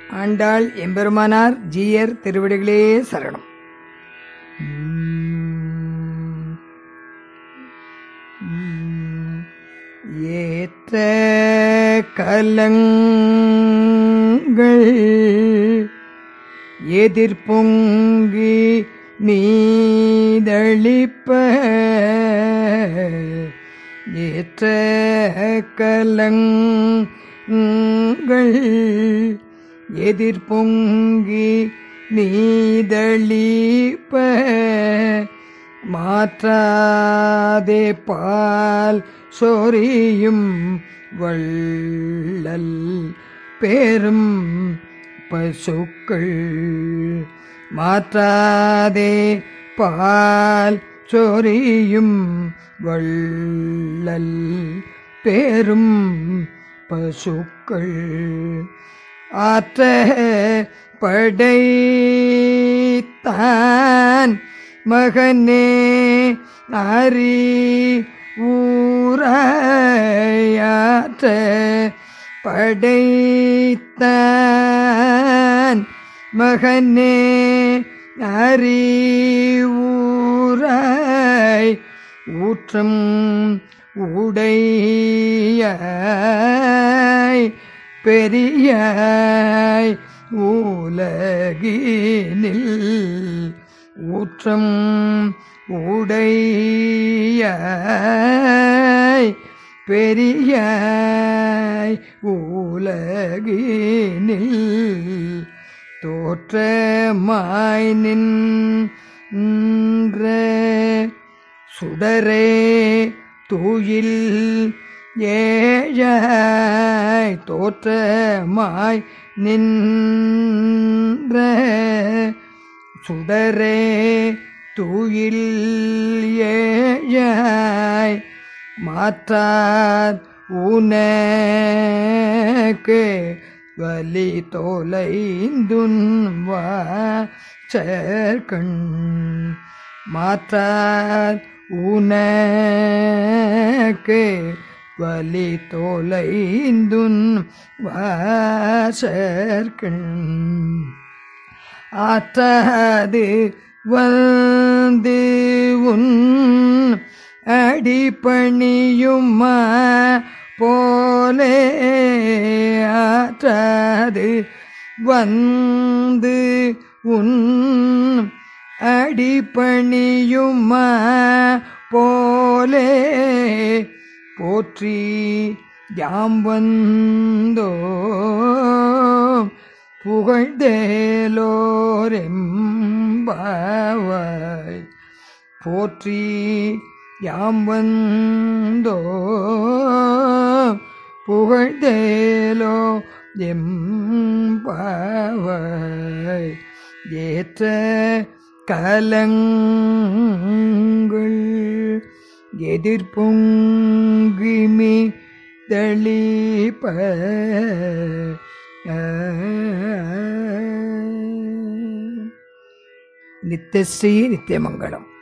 ஆண்டாள் எம்பெருமானார் ஜீயர் திருவிடிகளே சரணம் ஏற்ற கலங்கள் எதிர்பொங்கி நீதளிப்ப ஏற்ற கலங்கள் எதிர்பொங்கி நீதளிப்ப மாற்றாதே பால் சொரியும் வள்ளல் பேரும் பசுக்கள் மாற்றாதே பால் சொரியும் வள்ளல் பேரும் பசுக்கள் ஆற்ற படைத்தான் மகனே அரி ஊராயாற்ற படைத்தான் மகனே அரி ஊராய் ஊற்றம் உடையாய் பெரியாய் உலகினில் ஊற்றம் உடையாய் பெரியாய் உலகினில் தோற்றமாய் நின்ற சுடரே தூயில் ஏழாய் தோற்றமாய் நின்ற சுடரே தூயில் ஏழாய் மாற்றார் உனக்கு வலி தொலைந்துன் வாசற்கண் மாற்றார் உனக்கு வலி தொலைந்துன் வாசற்கண் ஆற்றாது வந்து உன் அடிப்பணியுமா போலே ஆற்றாது வந்து உன் அடிப்பணியுமா போலே போற்றி யாம் வந்தோ புகழ்ந்தேலோரெம்பாவாய் போற்றி யாம் வந்தோ புகழ்ந்தேலோ எம்பாவாய் ஏற்ற கலங்கள் எதிர்பொங்கிமி தளிப்ப நித்தியஸ்ரீ நித்தியமங்கலம்